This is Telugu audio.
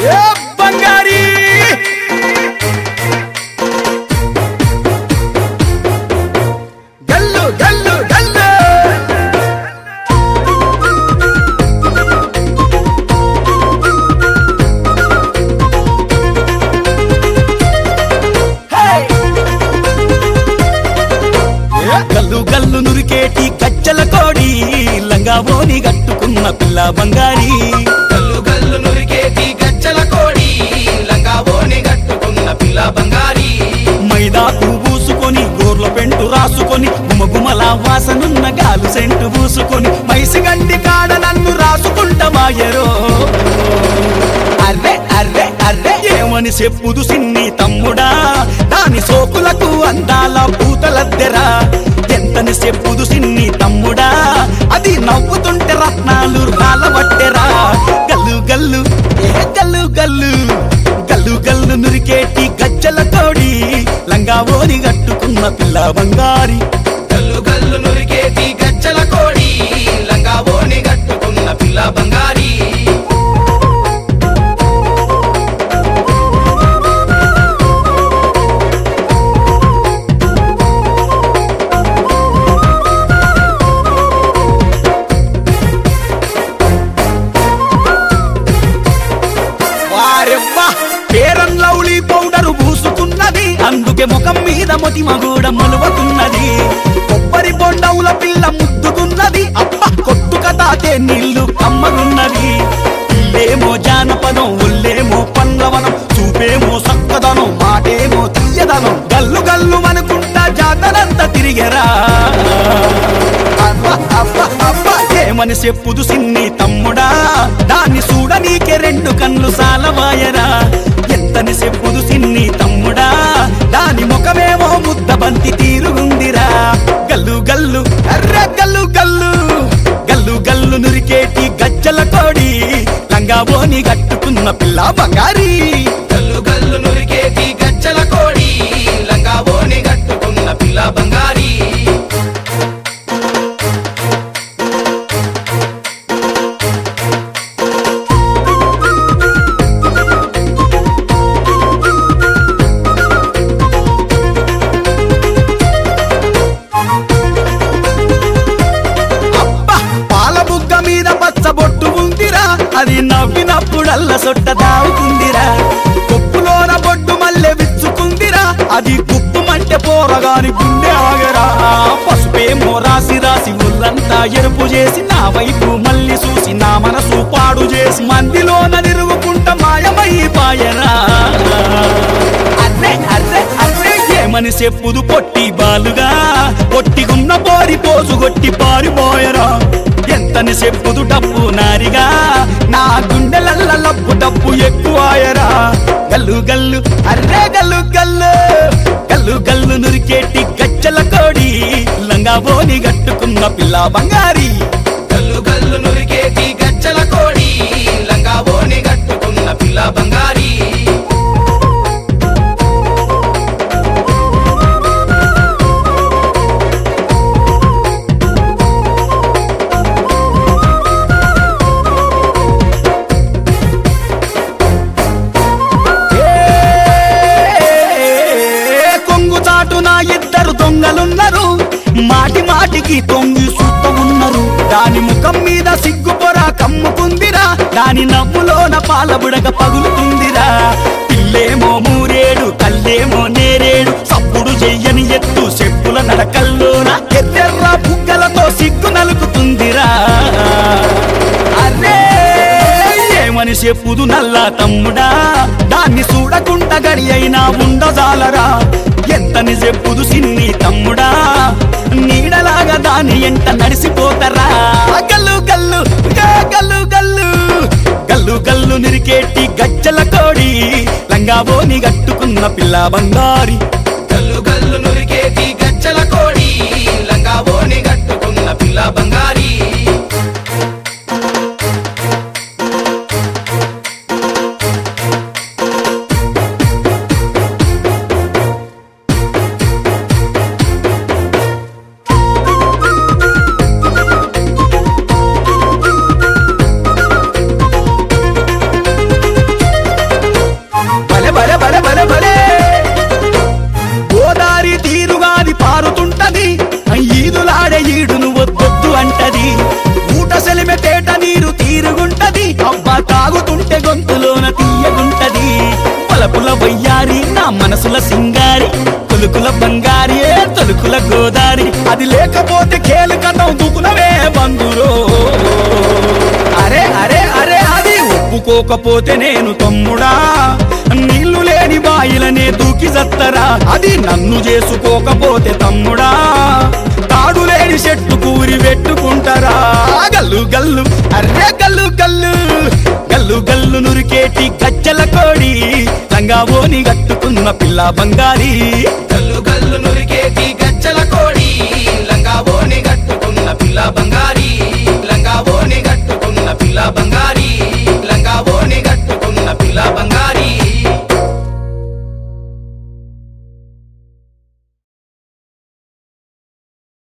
ఏ బంగారీ గల్లు గల్లు గల్లు ఏ గల్లు గల్లు నురికేటి కచ్చల కోడి లంగావోని కట్టుకున్న పిల్ల బంగారి గల్లు గల్లు నురికేటి గజ్జల కోడి లంగావోని గట్టుకున్న పిల్ల బంగారి మైదాకు పూసుకొని గోర్ల పెంటు రాసుకొని గుమగుమల వాసనున్న గాలు సెంటు పూసుకొని మైసి గంటి కాడ నన్ను రాసుకుంటమాయరో అర్రె అర్రె అర్రె ఏమని చెప్పుదు సిన్ని తమ్ముడా దాని సోకులకు అందాల పూతలద్దెరా ఎంతని చెప్పుదు సిన్ని తమ్ముడా అది నవ్వుతుంటే రత్నాలు రాలబట్టెరా గల్లు గల్లు ఏ గల్లు గల్లు గల్లు గల్లు నురికేటి గజ్జల తోడి లంగావోని కట్టుకున్న పిల్ల బంగారి గల్లు గల్లు నురికేటి గజ్జల కోడి లంగావోని గట్టుకున్న పిల్ల బంగారి వారెవ్వా పేరం లౌలి పౌడరు పూసుకున్నది అందుకే ముఖం మీద మొటి మగూడ మొలువతున్నది కొబ్బరి బొండవుల పిల్ల ముద్దుకున్నది అబ్బ కొట్టుక తాకే నీళ్లు కమ్మగున్నది ఇల్లేమో జానపదం ఒళ్ళేమో పండ్లవనం చూపేమో సక్కదనం మాటేమో తీయదనం గల్లు గల్లు అనుకుంటా జాతరంతా తిరిగెరా అబ్బా, అబ్బా, అబ్బా, ఏమని చెప్పుదు సిన్ని తమ్ముడా దాన్ని చూడ నీకే రెండు కన్ను సాలవాయరా ఎంతని చెప్పుదు సిన్ని తమ్ముడా దాని ముఖమేమో ముద్ద బంతి తీరుగుందిరా గల్లు గల్లు అర్ర గల్లు గల్లు గల్లు గల్లు నురికేటి గజ్జల కోడి లంగాబోని కట్టుకున్న పిల్ల బంగారి గల్లు గల్లు నురికేటి గజ్జల కోడి లంగావోని గట్టుకున్న పిల్ల బంగారి అబ్బా పాల బుగ్గ మీద పచ్చ బొట్టు ఉందిరా అది నవ్వినప్పుడల్ల సొట్ట దావుతుందిరా కొప్పులోన బొడ్డు మల్లె విచ్చుకుందిరా అది కుప్పుమంటే పోరగాని గుండె ఆగరా పసుపేమో రాసి రాసి ఒళ్ళంతా ఎరుపు చేసి నా వైపు మళ్ళీ చూసి నా మనసు పాడు చేసి మందిలోన నిరుగుకుంట మాయమైపాయరా అర్రే అర్రే అర్రే ఏమని చెప్పుదు పొట్టి బాలుగా పొట్టిగున్న పోరి పోసు కొట్టి పారిపోయరా ఎంతని చెప్పుదు డప్పు నారిగా నా గుండెలల్ల లప్పు డప్పు ఎక్కువాయరా గల్లు గల్లు అర్రే గల్లు గల్లు గల్లు గల్లు నురికేటి గజ్జల కోడి లంగాబోని గట్టుకున్న పిల్ల బంగారి గల్లు గల్లు నురికేటి గజ్జల కోడి లంగావోని గట్టుకున్న పిల్ల బంగారి ఏ కొంగు చాటున ఇద్దరు దొంగలున్నారు మాటి మాటికి తొంగి సుత్త ఉన్నారు దాని ముఖం మీద సిగ్గుపొర కమ్ముకుందిరా దాని నవ్వులోన పాల బుడగ పగులుతుందిరా పిల్లేమో మూరేడు కల్లేమో నేరేడు సప్పుడు చెయ్యని ఎత్తు చెప్పుల నడకల్లోన ఎర్రెర్ర బుగ్గలతో సిగ్గు నలుకుతుందిరా అరే ఏమని చెప్పుదు నల్ల తమ్ముడా దాన్ని చూడకుండా గడి అయినా ఉండజాలరా ఎంతని చెప్పుదు సిన్ని తమ్ముడా నీడలాగా దాని ఎంట నడిసిపోతారా గల్లు గల్లు గా గల్లు గల్లు గల్లు గల్లు నిరికేటి గజ్జల కోడి లంగాబోని గట్టుకున్న పిల్ల బంగారి గల్లు గల్లు నురికేటి గజ్జల కోడి లంగావోని గట్టుకున్న పిల్ల బంగారి తాగుతుంటే గొంతులోన తీయగుంటది పలపుల వయ్యారి నా మనసుల సింగారి తొలుకుల బంగారి ఏ తొలుకుల గోదారి అది లేకపోతే కేలు కథం దుకునవే బంధురో అరే అరే అరే అది ఒప్పుకోకపోతే నేను తమ్ముడా నీళ్లు లేని బాయిలనే దూకి జత్తరా అది నన్ను చేసుకోకపోతే తమ్ముడా తాడు లేని చెట్టు కూరి పెట్టుకుంటారా గల్లు గల్లు అర్రే గల్లు గల్లు గల్లు గల్లు నురికేటి కచ్చల కోడి లంగావోని కట్టుకున్న పిల్ల బంగారి కల్లు కల్లు నురికేటి గజ్జల కోడి లంగా ఓని కట్టుకున్న పిల్ల బంగారి